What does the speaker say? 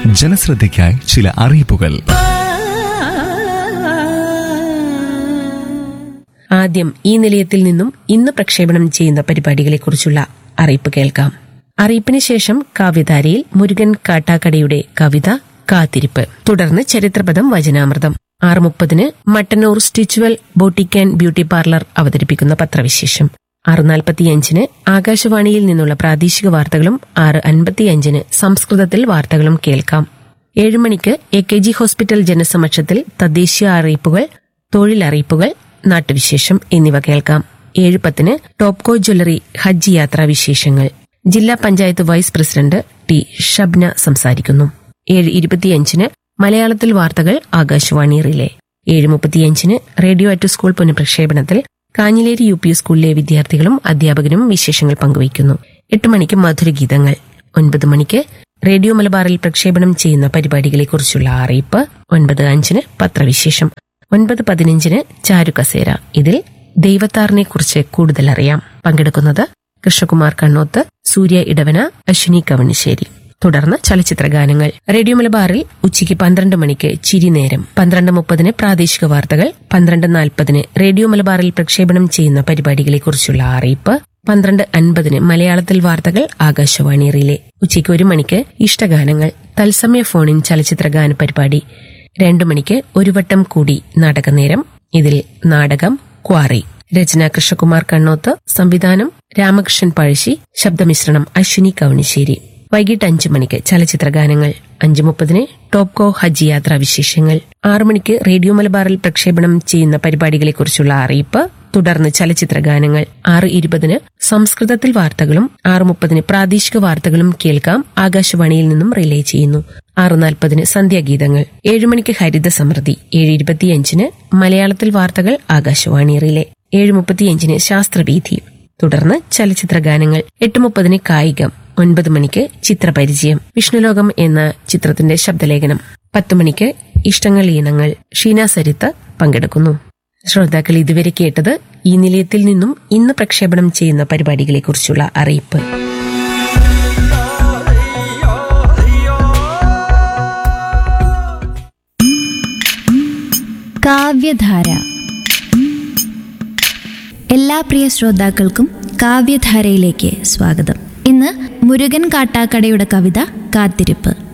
ജനശ്രദ്ധയ്ക്കായി ചില അറിയിപ്പുകൾ ആദ്യം ഈ നിലയത്തിൽ നിന്നും ഇന്ന് പ്രക്ഷേപണം ചെയ്യുന്ന പരിപാടികളെക്കുറിച്ചുള്ള അറിയിപ്പ് കേൾക്കാം അറിയിപ്പിന് ശേഷം കാവ്യധാരയിൽ മുരുകൻ കാട്ടാക്കടയുടെ കവിത കാത്തിരിപ്പ് തുടർന്ന് ചരിത്രപദം വചനാമൃതം ആറ് മുപ്പതിന് Mattannur Stitchual boutique and beauty parlour അവതരിപ്പിക്കുന്ന പത്രവിശേഷം ആറ് നാൽപ്പത്തിയഞ്ചിന് ആകാശവാണിയിൽ നിന്നുള്ള പ്രാദേശിക വാർത്തകളും ആറ് അൻപത്തിയഞ്ചിന് സംസ്കൃതത്തിൽ വാർത്തകളും കേൾക്കാം ഏഴ് മണിക്ക് എ കെ ജി ഹോസ്പിറ്റൽ ജനസമക്ഷത്തിൽ തദ്ദേശീയ അറിയിപ്പുകൾ തൊഴിലറിയിപ്പുകൾ നാട്ടുവിശേഷം എന്നിവ കേൾക്കാം ഏഴ് പത്തിന് ടോപ്കോ ജ്വല്ലറി ഹജ്ജ് യാത്രാ വിശേഷങ്ങൾ ജില്ലാ panchayat vice president T Shabna സംസാരിക്കുന്നു ഏഴ് ഇരുപത്തിയഞ്ചിന് മലയാളത്തിൽ വാർത്തകൾ ആകാശവാണി റിലേ ഏഴ് മുപ്പത്തിയഞ്ചിന് റേഡിയോ അറ്റ് സ്കൂൾ പുനഃപ്രക്ഷേപണത്തിൽ കാഞ്ഞിലേരി യു പി സ്കൂളിലെ വിദ്യാർത്ഥികളും അധ്യാപകരും വിശേഷങ്ങൾ പങ്കുവയ്ക്കുന്നു എട്ട് മണിക്ക് മധുരഗീതങ്ങൾ ഒൻപത് മണിക്ക് റേഡിയോ മലബാറിൽ പ്രക്ഷേപണം ചെയ്യുന്ന പരിപാടികളെക്കുറിച്ചുള്ള അറിയിപ്പ് ഒൻപത് അഞ്ചിന് പത്രവിശേഷം ഒൻപത് പതിനഞ്ചിന് ചാരുകസേര ഇതിൽ ദൈവത്താറിനെ കുറിച്ച് കൂടുതൽ അറിയാം പങ്കെടുക്കുന്നത് കൃഷ്ണകുമാർ കണ്ണോത്ത് സൂര്യ ഇടവന അശ്വിനി കവണിശ്ശേരി തുടർന്ന് ചലച്ചിത്ര ഗാനങ്ങൾ റേഡിയോ മലബാറിൽ ഉച്ചയ്ക്ക് പന്ത്രണ്ട് മണിക്ക് ചിരിനേരം പന്ത്രണ്ട് മുപ്പതിന് പ്രാദേശിക വാർത്തകൾ പന്ത്രണ്ട് നാൽപ്പതിന് റേഡിയോ മലബാറിൽ പ്രക്ഷേപണം ചെയ്യുന്ന പരിപാടികളെക്കുറിച്ചുള്ള അറിയിപ്പ് പന്ത്രണ്ട് അൻപതിന് മലയാളത്തിൽ വാർത്തകൾ ആകാശവാണി റിലേ ഉച്ചയ്ക്ക് ഒരു മണിക്ക് ഇഷ്ടഗാനങ്ങൾ തത്സമയ ഫോണിൻ ചലച്ചിത്ര ഗാന പരിപാടി രണ്ടു മണിക്ക് ഒരു വട്ടം കൂടി നാടകനേരം ഇതിൽ നാടകം ക്വാറി രചന കൃഷ്ണകുമാർ കണ്ണോത്ത് സംവിധാനം രാമകൃഷ്ണൻ പഴശ്ശി ശബ്ദമിശ്രണം അശ്വിനി കവണിശ്ശേരി വൈകിട്ട് അഞ്ചു മണിക്ക് ചലച്ചിത്ര ഗാനങ്ങൾ അഞ്ചു മുപ്പതിന് ടോപ്കോ ഹജ്ജ് യാത്രാ വിശേഷങ്ങൾ ആറു മണിക്ക് റേഡിയോ മലബാറിൽ പ്രക്ഷേപണം ചെയ്യുന്ന പരിപാടികളെക്കുറിച്ചുള്ള അറിയിപ്പ് തുടർന്ന് ചലച്ചിത്ര ഗാനങ്ങൾ ആറ് ഇരുപതിന് സംസ്കൃതത്തിൽ വാർത്തകളും ആറ് മുപ്പതിന് പ്രാദേശിക വാർത്തകളും കേൾക്കാം ആകാശവാണിയിൽ നിന്നും റിലേ ചെയ്യുന്നു ആറ് നാൽപ്പതിന് സന്ധ്യാഗീതങ്ങൾ ഏഴുമണിക്ക് ഹരിത സമൃദ്ധി ഏഴ് ഇരുപത്തിയഞ്ചിന് മലയാളത്തിൽ വാർത്തകൾ ആകാശവാണി റിലേ ഏഴ് മുപ്പത്തിയഞ്ചിന് ശാസ്ത്രവീഥി തുടർന്ന് ചലച്ചിത്ര ഗാനങ്ങൾ എട്ട് മുപ്പതിന് കായികം ഒൻപത് മണിക്ക് ചിത്രപരിചയം വിഷ്ണുലോകം എന്ന ചിത്രത്തിന്റെ ശബ്ദലേഖനം പത്ത് മണിക്ക് ഇഷ്ടങ്ങൾ ഈണങ്ങൾ ഷീന സരിത്ത് പങ്കെടുക്കുന്നു ശ്രോതാക്കൾ ഇതുവരെ കേട്ടത് ഈ നിലയത്തിൽ നിന്നും ഇന്ന് പ്രക്ഷേപണം ചെയ്യുന്ന പരിപാടികളെക്കുറിച്ചുള്ള അറിയിപ്പ് കാവ്യധാര എല്ലാ പ്രിയ ശ്രോതാക്കൾക്കും കാവ്യധാരയിലേക്ക് സ്വാഗതം ഇന്ന് മുരുകൻ കാട്ടാക്കടയുടെ കവിത കാത്തിരിപ്പ്